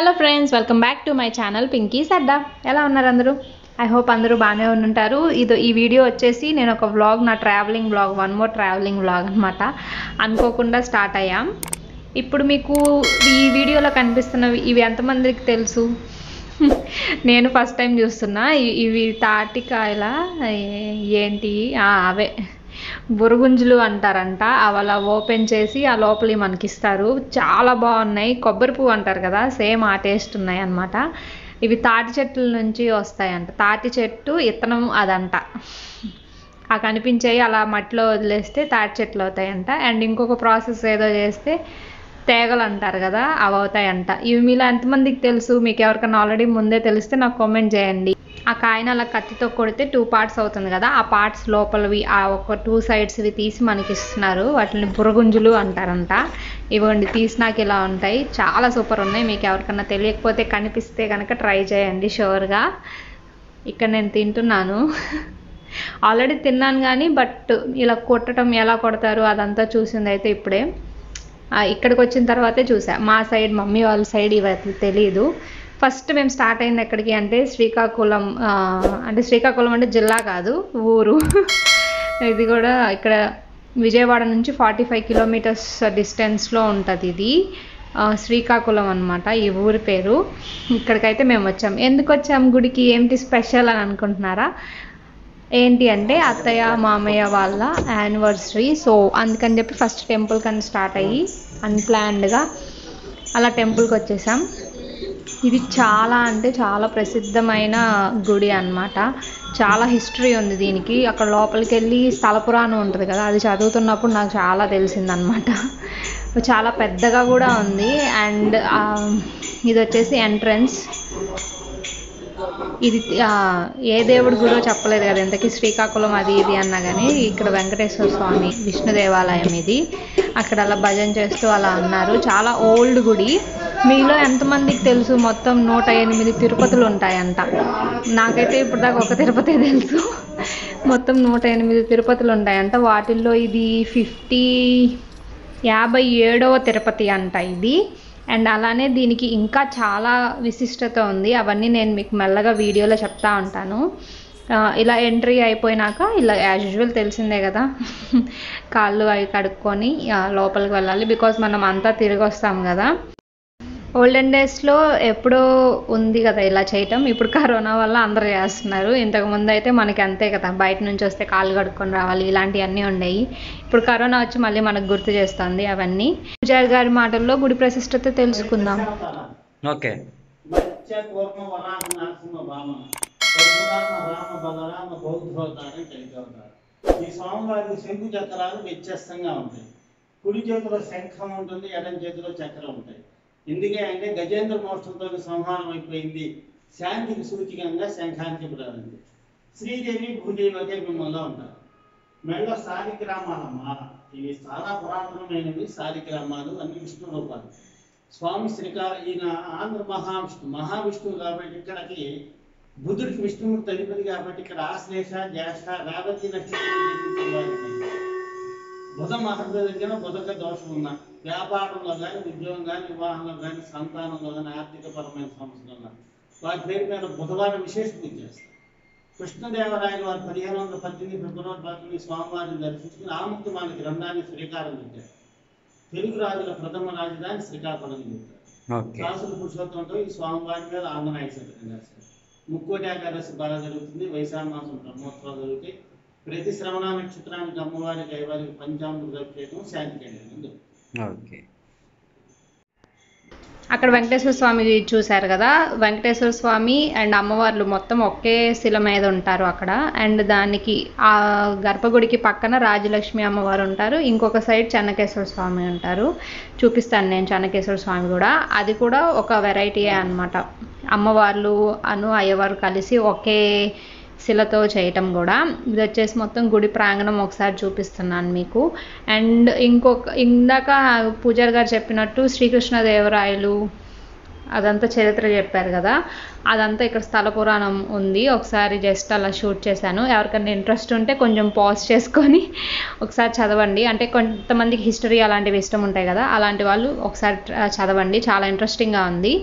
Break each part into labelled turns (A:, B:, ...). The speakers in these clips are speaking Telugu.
A: Hello friends welcome back to my channel Pinky Sadda ఎలా ఉన్నారు అందరూ ఐ హోప్ అందరూ బాగానే ఉంటారు ఇది ఈ వీడియో వచ్చేసి నేను ఒక వ్లాగ్ నా travelling vlog one more travelling vlog అనమాట అనుకోకుండా స్టార్ట్ అయ్యాం ఇప్పుడు మీకు ఈ వీడియోలో కనిపిస్తున్నవి ఇవి ఎంతమందికి తెలుసు నేను ఫస్ట్ టైం చూస్తున్నా ఇ- ఇవి తాటికాయల ఏ- ఏంటి ఆ, అవే బురుగుంజులు అంటారంట అవి అలా ఓపెన్ చేసి ఆ లోపలి మనకి ఇస్తారు చాలా బాగున్నాయి కొబ్బరి పువ్వు అంటారు కదా సేమ్ ఆ టేస్ట్ ఉన్నాయి అన్నమాట ఇవి తాటి చెట్ల నుంచి వస్తాయంట తాటి చెట్టు ఇత్తనం అదంట ఆ కనిపించేవి అలా మట్టిలో వదిలేస్తే తాటి చెట్లు అవుతాయంట అండ్ ఇంకొక ప్రాసెస్ ఏదో చేస్తే తేగలు అంటారు కదా అవి అవుతాయంట ఇవి మీలో ఎంతమందికి తెలుసు మీకు ఎవరికైనా ఆల్రెడీ ముందే తెలిస్తే నాకు కామెంట్ చేయండి ఆ కాయను అలా కత్తితో కొడితే టూ పార్ట్స్ అవుతుంది కదా ఆ పార్ట్స్ లోపలవి ఆ ఒక టూ సైడ్స్వి తీసి మనకి ఇస్తున్నారు వాటిని బురగుంజులు అంటారంట ఇవ్వండి తీసినాక ఇలా ఉంటాయి చాలా సూపర్ ఉన్నాయి మీకు ఎవరికైనా తెలియకపోతే కనిపిస్తే కనుక ట్రై చేయండి షూర్గా ఇక్కడ నేను తింటున్నాను ఆల్రెడీ తిన్నాను కానీ బట్ ఇలా కొట్టడం ఎలా కొడతారు అదంతా చూసింది అయితే ఇప్పుడే ఆ, ఇక్కడికి వచ్చిన తర్వాతే చూసా మా సైడ్ మమ్మీ వాళ్ళ సైడ్ ఇవి అసలు తెలియదు ఫస్ట్ మేము స్టార్ట్ అయింది ఎక్కడికి అంటే శ్రీకాకుళం ఆ, అంటే శ్రీకాకుళం అంటే జిల్లా కాదు ఊరు ఇది కూడా ఇక్కడ విజయవాడ నుంచి ఫార్టీ ఫైవ్ కిలోమీటర్స్ డిస్టెన్స్లో ఉంటుంది ఇది ఆ, శ్రీకాకుళం అనమాట ఈ ఊరి పేరు ఇక్కడికైతే మేము వచ్చాం ఎందుకు వచ్చాం గుడికి ఏంటి స్పెషల్ అని అనుకుంటున్నారా ఏంటి అంటే అత్తయ్య మామయ్య వాళ్ళ యానివర్సరీ సో అందుకని చెప్పి ఫస్ట్ టెంపుల్ కని స్టార్ట్ అయ్యి అన్ప్లాన్డ్గా అలా టెంపుల్కి వచ్చేసాం ఇది చాలా అంటే చాలా ప్రసిద్ధమైన గుడి అన్నమాట చాలా హిస్టరీ ఉంది దీనికి అక్కడ లోపలికి వెళ్ళి స్థల పురాణం ఉంటుంది కదా అది చదువుతున్నప్పుడు నాకు చాలా తెలిసిందనమాట చాలా పెద్దగా కూడా ఉంది అండ్ ఇది వచ్చేసి ఎంట్రన్స్ ఇది ఆ, ఏ దేవుడి గుడో చెప్పలేదు కదా ఇంతకీ శ్రీకాకుళం అది ఇది అన్నా కానీ ఇక్కడ వెంకటేశ్వర స్వామి విష్ణు దేవాలయం ఇది అక్కడ అలా భజన చేస్తూ అలా అన్నారు చాలా ఓల్డ్ గుడి మీలో ఎంతమందికి తెలుసు మొత్తం నూట ఎనిమిది తిరుపతులు ఉంటాయంట నాకైతే ఇప్పుడు దాకా ఒక తిరుపతి తెలుసు మొత్తం నూట ఎనిమిది తిరుపతులు ఉంటాయంట వాటిల్లో ఇది ఫిఫ్టీ యాభై ఏడవ తిరుపతి అంట ఇది అండ్ అలానే దీనికి ఇంకా చాలా విశిష్టత ఉంది అవన్నీ నేను మీకు మెల్లగా వీడియోలో చెప్తా ఉంటాను ఆ, ఇలా ఎంట్రీ అయిపోయినాక ఇలా యాజ్ యూజువల్ తెలిసిందే కదా కాళ్ళు అవి కడుక్కొని ఆ, లోపలికి వెళ్ళాలి బికాజ్ మనం అంతా తిరిగి వస్తాం కదా ఓల్డెన్ డేస్లో ఎప్పుడో ఉంది కదా ఇలా చేయటం ఇప్పుడు కరోనా వల్ల అందరూ చేస్తున్నారు ఇంతకు ముందు అయితే మనకి అంతే కదా బయట నుంచి వస్తే కాళ్ళు కడుక్కొని రావాలి ఇలాంటివన్నీ ఉండేవి ఇప్పుడు కరోనా వచ్చి మళ్ళీ మనకు గుర్తు చేస్తుంది అవన్నీ పూజారి గారి మాటల్లో గుడి ప్రశిష్టత తెలుసుకుందాం
B: ఓకే
C: మత్స్య కూర్మ వరాహ నరసింహ వామన పరశురామ రామ బలరామ బౌద్ధవతారం కలిగి ఉంటారు ఈ స్వామివారి శంకు చక్రాలు వ్యత్యస్తంగా ఉంటాయి కుడి చేతిలో శంఖం ఉంటుంది ఎడం చేతిలో చక్రం ఉంటాయి ఎందుకే అంటే గజేంద్ర మోక్షంతో సంహారం అయిపోయింది శాంతికి సూచికంగా శంఖానికి ప్రారంభం శ్రీదేవి భూదేవి ఒకే బింబంలో ఉంటారు మెళ్ళ సాలిగ్రామాల మాల ఇవి చాలా పురాతనమైనవి సాలిగ్రామాలు అన్ని విష్ణు రూపాలు స్వామి శ్రీకార ఈయన ఆంధ్ర మహావిష్ణు మహావిష్ణువు కాబట్టి ఇక్కడికి బుద్ధుడికి విష్ణుమూర్తి అధిపతి కాబట్టి ఇక్కడ ఆశ్లేష జ్యేష్ఠ రేవతి నక్షత్రం జన్మించిన వారికి బుధ మహర్ద దగ్గర బుధక దోషం ఉన్న వ్యాపారంలో కానీ ఉద్యోగం కానీ వివాహంలో కానీ సంతానంలో కానీ ఆర్థిక పరమైన సమస్యలు కానీ వారి పేరు మీద బుధవారం విశేష పూజ చేస్తారు కృష్ణదేవరాయలు వారు పదిహేను వందల పద్దెనిమిది ఫిబ్రవరి పద్దెనిమిది స్వామివారిని దర్శించుకుని ఆముక్తమాన గ్రంథాన్ని శ్రీకారం చుట్టారు తెలుగు రాజుల ప్రథమ రాజధాని శ్రీకాకుళం చెప్తారు
B: ఓకే
C: రాసుల పురుషోత్తంతో ఈ స్వామివారి మీద ఆంజనేయ శతకం రాశారు ముక్కోటి ఏకాదశి బాగా జరుగుతుంది వైశాఖ మాసం బ్రహ్మోత్సవాలు జరుగుతాయి ప్రతి శ్రవణ నక్షత్రానికి అమ్మవారికి అయ్యవారికి పంచామృత అభిషేకం శాంతి కళ్యాణం జరుగుతుంది.
B: ఓకే
A: అక్కడ వెంకటేశ్వర స్వామి చూశారు కదా వెంకటేశ్వర స్వామి అండ్ అమ్మవార్లు మొత్తం ఒకే శిల మీద ఉంటారు అక్కడ అండ్ దానికి ఆ గర్భగుడికి పక్కన రాజలక్ష్మి అమ్మవారు ఉంటారు ఇంకొక సైడ్ చెన్నకేశ్వర స్వామి ఉంటారు చూపిస్తాను నేను చెన్నకేశ్వర స్వామి కూడా అది కూడా ఒక వెరైటీయే అన్నమాట అమ్మవార్లు అను అయ్యవారు కలిసి ఒకే శిలతో చేయటం కూడా ఇది వచ్చేసి మొత్తం గుడి ప్రాంగణం ఒకసారి చూపిస్తున్నాను మీకు అండ్ ఇంకొక ఇందాక పూజారి గారు చెప్పినట్టు శ్రీకృష్ణదేవరాయలు అదంతా చరిత్ర చెప్పారు కదా అదంతా ఇక్కడ స్థల పురాణం ఉంది ఒకసారి జస్ట్ అలా షూట్ చేశాను ఎవరికైనా ఇంట్రెస్ట్ ఉంటే కొంచెం పాజ్ చేసుకొని ఒకసారి చదవండి అంటే కొంతమందికి హిస్టరీ అలాంటివి ఇష్టం ఉంటాయి కదా అలాంటి వాళ్ళు ఒకసారి ట్ర- చదవండి చాలా ఇంట్రెస్టింగ్గా ఉంది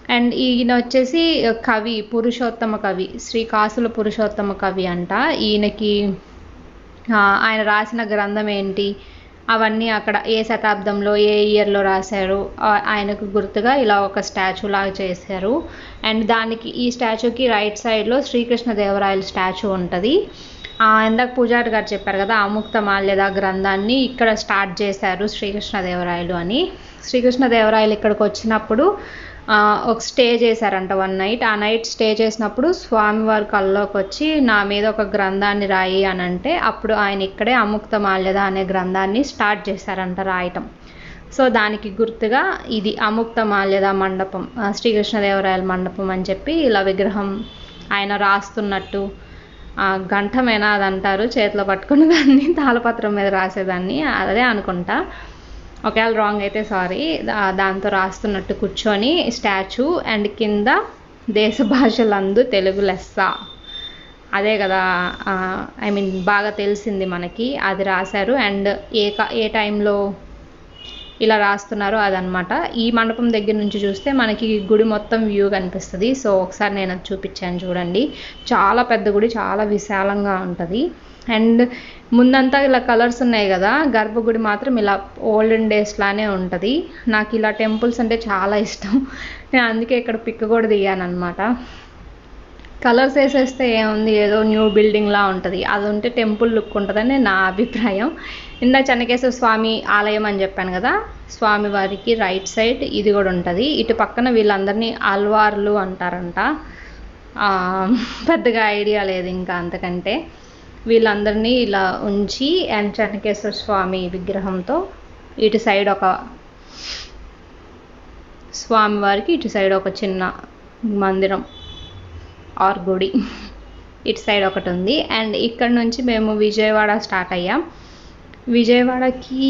A: అండ్ ఈయన వచ్చేసి కవి పురుషోత్తమ కవి శ్రీకాసుల పురుషోత్తమ కవి అంట ఈయనకి ఆ, ఆయన రాసిన గ్రంథం ఏంటి అవన్నీ అక్కడ ఏ శతాబ్దంలో ఏ ఇయర్లో రాశారు ఆ, ఆయనకు గుర్తుగా ఇలా ఒక స్టాచ్యూ లాగా చేశారు అండ్ దానికి ఈ స్టాచ్యూకి రైట్ సైడ్లో శ్రీకృష్ణదేవరాయల స్టాచ్యూ ఉంటుంది ఆ, ఇందాక పూజారి గారు చెప్పారు కదా అముక్త మాల్యద గ్రంథాన్ని ఇక్కడ స్టార్ట్ చేశారు శ్రీకృష్ణదేవరాయలు అని శ్రీకృష్ణదేవరాయలు ఇక్కడికి వచ్చినప్పుడు ఆ, ఒక స్టే చేశారంట వన్ నైట్ ఆ నైట్ స్టే చేసినప్పుడు స్వామివారి కల్లోకి వచ్చి నా మీద ఒక గ్రంథాన్ని రాయి అని అంటే అప్పుడు ఆయన ఇక్కడే అముక్త మాల్యద అనే గ్రంథాన్ని స్టార్ట్ చేశారంట రాయటం సో దానికి గుర్తుగా ఇది అముక్త మాల్యద మండపం ఆ, శ్రీకృష్ణదేవరాయల మండపం అని చెప్పి ఇలా విగ్రహం ఆయన రాస్తున్నట్టు ఆ, గంఠమేనా అది అంటారు చేతిలో పట్టుకున్న దాన్ని తాళపత్రం మీద రాసేదాన్ని అదే అనుకుంటా ఒకవేళ రాంగ్ అయితే సారీ దాంతో రాస్తున్నట్టు కూర్చొని స్టాచ్యూ అండ్ కింద దేశ భాషలందు తెలుగు లెస్స అదే కదా ఐ మీన్ బాగా తెలిసింది మనకి అది రాశారు అండ్ ఏ క- ఏ టైంలో ఇలా రాస్తున్నారో అదనమాట ఈ మండపం దగ్గర నుంచి చూస్తే మనకి గుడి మొత్తం వ్యూ కనిపిస్తుంది సో ఒకసారి నేను అది చూపించాను చూడండి చాలా పెద్ద గుడి చాలా విశాలంగా ఉంటుంది అండ్ ముందంతా ఇలా కలర్స్ ఉన్నాయి కదా గర్భగుడి మాత్రం ఇలా ఓల్డెన్ డేస్ లానే ఉంటుంది నాకు ఇలా టెంపుల్స్ అంటే చాలా ఇష్టం నేను అందుకే ఇక్కడ పిక్ కూడా దిగాను అనమాట కలర్స్ వేసేస్తే ఏముంది ఏదో న్యూ బిల్డింగ్ లా ఉంటుంది అది ఉంటే టెంపుల్ లుక్ ఉంటుందని నా అభిప్రాయం ఇందా చెన్నకేశ్వర స్వామి ఆలయం అని చెప్పాను కదా స్వామి వారికి రైట్ సైడ్ ఇది కూడా ఉంటుంది ఇటు పక్కన వీళ్ళందరినీ అల్వార్లు అంటారంట ఆ, పెద్దగా ఐడియా లేదు ఇంకా అంతకంటే వీళ్ళందరినీ ఇలా ఉంచి అండ్ చెన్నకేశ్వర స్వామి విగ్రహంతో ఇటు సైడ్ ఒక స్వామివారికి ఇటు సైడ్ ఒక చిన్న మందిరం ఆర్ గుడి ఇటు సైడ్ ఒకటి ఉంది అండ్ ఇక్కడ నుంచి మేము విజయవాడ స్టార్ట్ అయ్యాం విజయవాడకి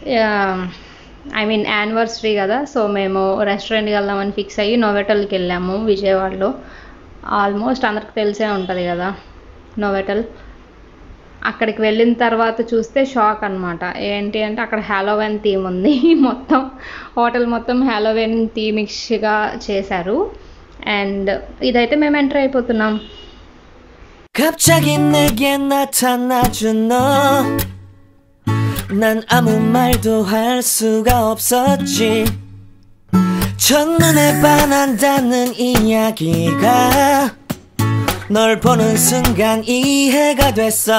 A: ఐ మీన్ యానివర్సరీ కదా సో మేము రెస్టారెంట్కి వెళ్దామని ఫిక్స్ అయ్యి నోవెటల్కి వెళ్ళాము విజయవాడలో ఆల్మోస్ట్ అందరికి తెలిసే ఉంటుంది కదా నోవెటల్ అక్కడికి వెళ్ళిన తర్వాత చూస్తే షాక్ అన్నమాట ఏంటి అంటే అక్కడ హ్యాలోవెన్ థీమ్ ఉంది మొత్తం హోటల్ మొత్తం హ్యాలోవెన్ థీమిష్గా చేశారు అండ్ ఇదైతే మేము ఎంటర్ అయిపోతున్నాం
B: 갑자기 내게 나타나준 너. 난 아무 말도 할 수가 없었지. 첫눈에 반한다는 이야기가 널 보는 순간 이해가 됐어.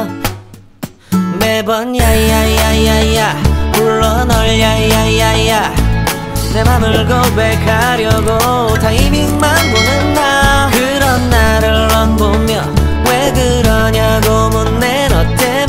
B: 매번 야야야야야 불러 널 야야야야 내 맘을 고백하려고 타이밍만 보는 나 그런 나를 넌 보며 왜 그러냐고 묻네 너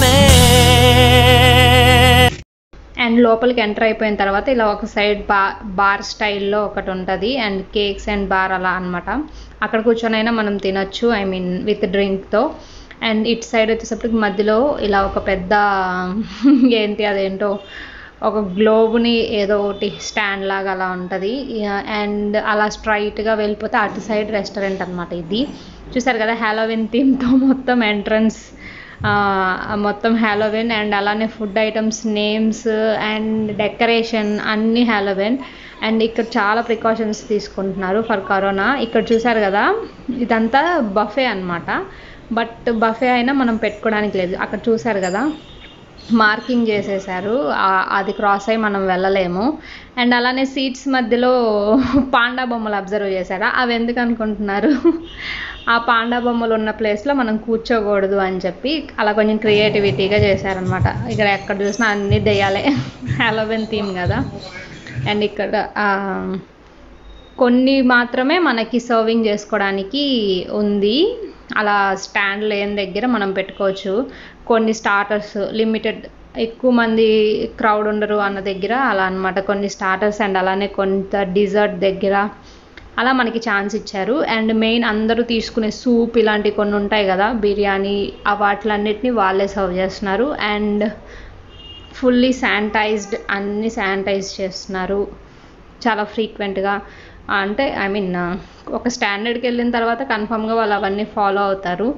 B: 때문에
A: అండ్ లోపలికి ఎంటర్ అయిపోయిన తర్వాత ఇలా ఒక సైడ్ బా బార్ స్టైల్లో ఒకటి ఉంటుంది అండ్ కేక్స్ అండ్ బార్ అలా అన్నమాట అక్కడ కూర్చొనైనా మనం తినొచ్చు ఐ మీన్ విత్ డ్రింక్తో అండ్ ఇటు సైడ్ వచ్చేసప్పటికి మధ్యలో ఇలా ఒక పెద్ద ఏంటి అదేంటో ఒక గ్లోబ్ని ఏదో ఒకటి స్టాండ్ లాగా అలా ఉంటుంది అండ్ అలా స్ట్రైట్గా వెళ్ళిపోతే అటు సైడ్ రెస్టారెంట్ అనమాట ఇది చూసారు కదా హ్యాలోవిన్ థీమ్తో మొత్తం ఎంట్రన్స్ మొత్తం హ్యాలోవిన్ అండ్ అలానే food items names and decoration అన్నీ హ్యాలోవిన్ అండ్ ఇక్కడ చాలా ప్రికాషన్స్ తీసుకుంటున్నారు ఫర్ కరోనా ఇక్కడ చూసారు కదా ఇదంతా బఫే అన్నమాట బట్ బఫే అయినా మనం పెట్టుకోవడానికి లేదు అక్కడ చూసారు కదా మార్కింగ్ చేసేసారు ఆ- అది క్రాస్ అయ్యి మనం వెళ్ళలేము అండ్ అలానే సీట్స్ మధ్యలో పాండా బొమ్మలు అబ్జర్వ్ చేశారా అవి ఎందుకు అనుకుంటున్నారు ఆ పాండా బొమ్మలు ఉన్న ప్లేస్లో మనం కూర్చోకూడదు అని చెప్పి అలా కొంచెం క్రియేటివిటీగా చేశారనమాట ఇక్కడ ఎక్కడ చూసినా అన్ని దెయ్యాలే హ్యాలోవెన్ థీమ్ కదా అండ్ ఇక్కడ ఆ, కొన్ని మాత్రమే మనకి సర్వింగ్ చేసుకోవడానికి ఉంది అలా స్టాండ్ లేని దగ్గర మనం పెట్టుకోవచ్చు కొన్ని స్టార్టర్స్ లిమిటెడ్ ఎక్కువ మంది క్రౌడ్ ఉండరు అన్న దగ్గర అలా అన్నమాట కొన్ని స్టార్టర్స్ అండ్ అలానే కొంత డిజర్ట్ దగ్గర అలా మనకి ఛాన్స్ ఇచ్చారు అండ్ మెయిన్ అందరూ తీసుకునే సూప్ ఇలాంటివి కొన్ని ఉంటాయి కదా బిర్యానీ ఆ వాటిలన్నిటిని వాళ్ళే సర్వ్ చేస్తున్నారు అండ్ ఫుల్లీ శానిటైజ్డ్ అన్ని శానిటైజ్ చేస్తున్నారు చాలా ఫ్రీక్వెంట్గా అంటే ఐ మీన్ ఒక స్టాండర్డ్కి వెళ్ళిన తర్వాత కన్ఫామ్గా వాళ్ళు అవన్నీ ఫాలో అవుతారు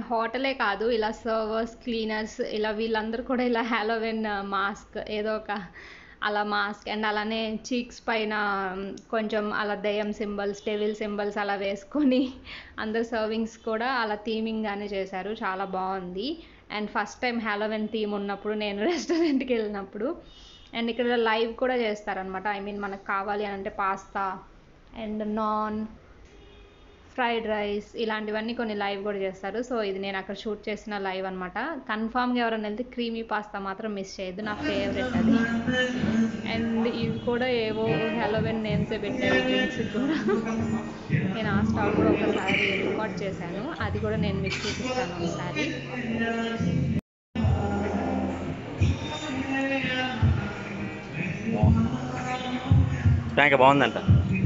A: హోటలే కాదు ఇలా సర్వర్స్ క్లీనర్స్ ఇలా వీళ్ళందరూ కూడా ఇలా హ్యాలోవెన్ మాస్క్ ఏదో ఒక అలా మాస్క్ అండ్ అలానే చీక్స్ పైన కొంచెం అలా దయ్యం సింబల్స్ టెవిల్ సింబల్స్ అలా వేసుకొని అందరు సర్వింగ్స్ కూడా అలా థీమింగ్గానే చేశారు చాలా బాగుంది and first time Halloween theme ఉన్నప్పుడు నేను రెస్టారెంట్కి వెళ్ళినప్పుడు అండ్ ఇక్కడ లైవ్ కూడా చేస్తారనమాట ఐ మీన్ మనకు కావాలి అని అంటే pasta and naan fried rice ఇలాంటివన్నీ కొన్ని లైవ్ కూడా చేస్తారు సో ఇది నేను అక్కడ షూట్ చేసిన లైవ్ అనమాట కన్ఫామ్గా ఎవరైనా వెళ్తే క్రీమీ పాస్తా మాత్రం మిస్ చేయొద్దు నా ఫేవరెట్ అది అండ్ ఇవి కూడా ఏవో హెలోవెన్ నేమ్సే పెట్టారు డ్రింక్స్ కూడా నేను ఆ స్టాల్ కూడా ఒకసారి రికార్డ్ చేశాను అది కూడా నేను మీకు చూపిస్తాను ఒకసారి
D: ఇంకా బాగుందంట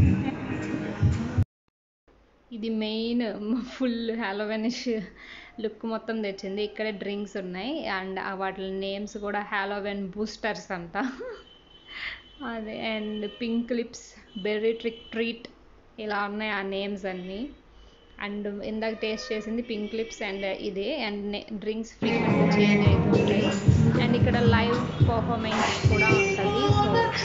A: ఇది మెయిన్ ఫుల్ హ్యాలోవెనిష్ లుక్ మొత్తం తెచ్చింది ఇక్కడే డ్రింక్స్ ఉన్నాయి అండ్ వాటి నేమ్స్ కూడా హ్యాలోవెన్ బూస్టర్స్ అంట అదే and pink lips berry trick treat ఇలా ఉన్నాయి ఆ నేమ్స్ అన్నీ అండ్ ఇందాక టేస్ట్ చేసింది పింక్ లిప్స్ అండ్ ఇదే అండ్ డ్రింక్స్ ఫ్రీక్వెంట్గా చేంజ్ అవుతుంటాయి అండ్ ఇక్కడ లైవ్ పర్ఫార్మెన్స్ కూడా ఉంటుంది సో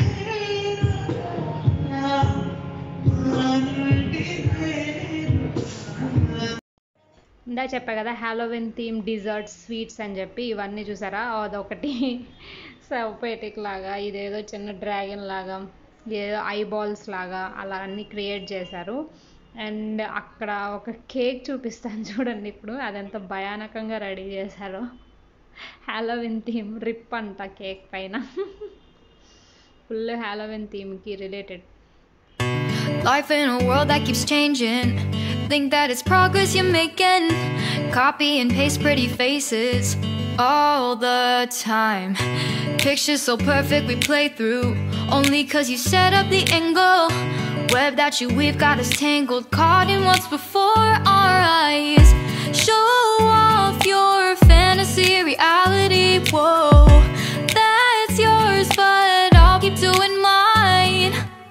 A: ఇందా చెప్పా కదా హ్యాలోవిన్ థీమ్ డిజర్ట్స్ స్వీట్స్ అని చెప్పి ఇవన్నీ చూసారా అదొకటి సవపేటిక్ లాగా ఇదేదో చిన్న డ్రాగన్ లాగా ఏదో ఐ బాల్స్ లాగా అలా అన్ని క్రియేట్ చేశారు అండ్ అక్కడ ఒక కేక్ చూపిస్తాను చూడండి ఇప్పుడు అదెంత భయానకంగా రెడీ చేశారో హ్యాలోవిన్ థీమ్ రిప్ అంట కేక్ పైన ఫుల్ హ్యాలోవిన్ థీమ్కి related
E: Life in a world that keeps changing. Think that it's progress you're making. Copy and paste pretty faces all the time. Pictures so perfect we play through. Only cause you set up the angle. Web that you weave got us tangled. Caught in what's before our eyes. Show off your fantasy reality. Whoa, that's yours, but I'll keep doing mine.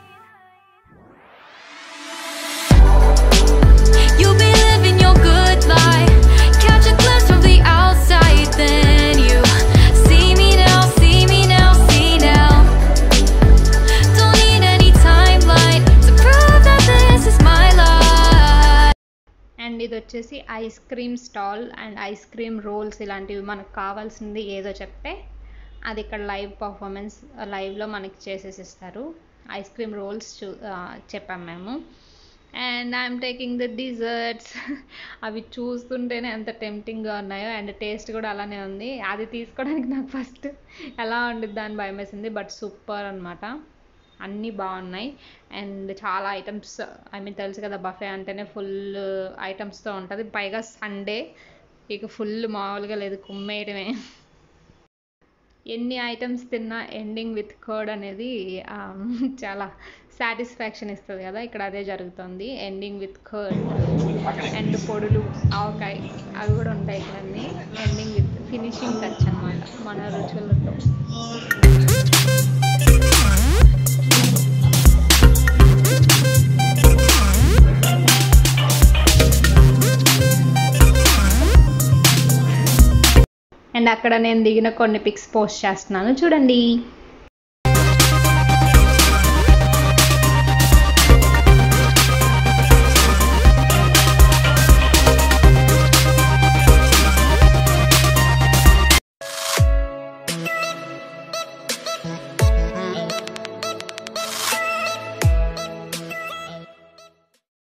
E: You'll be living your good life. Catch a glimpse from the outside, then you see me now, see me now, see now. Don't need any timeline to prove that this is my life.
A: And ఇది వచ్చేసి ice cream stall and ice cream rolls ఇలాంటివి మనకు కావాల్సింది ఏదో చెప్తే అది ఇక్కడ లైవ్ పర్ఫార్మెన్స్ లైవ్లో మనకి చేసేసి ఇస్తారు ఐస్ క్రీమ్ రోల్స్ చూ ఆ, చెప్పాం మేము and I'm taking the desserts అవి చూస్తుంటేనే ఎంత టెంప్టింగ్గా ఉన్నాయో అండ్ టేస్ట్ కూడా అలానే ఉంది అది తీసుకోవడానికి నాకు ఫస్ట్ ఎలా ఉండిద్దా అని భయం వేసింది బట్ సూపర్ అనమాట అన్నీ బాగున్నాయి అండ్ చాలా ఐటమ్స్ ఐ మీన్ తెలుసు కదా బఫే అంటేనే ఫుల్ ఐటమ్స్తో ఉంటుంది పైగా సండే ఇక ఫుల్ మామూలుగా లేదు కుమ్మేయడమే ఎన్ని ఐటమ్స్ తిన్నా ఎండింగ్ విత్ కర్డ్ అనేది ఆ, చాలా సాటిస్ఫాక్షన్ ఇస్తుంది కదా ఇక్కడ అదే జరుగుతుంది ఎండింగ్ విత్ కర్డ్ అండ్ పొడులు ఆవకాయ అవి కూడా ఉంటాయి ఇక్కడ అన్ని ఎండింగ్ విత్ ఫినిషింగ్ టచ్ అనమాట మన రుచులతో అండ్ అక్కడ నేను దిగిన కొన్ని పిక్స్ పోస్ట్ చేస్తున్నాను చూడండి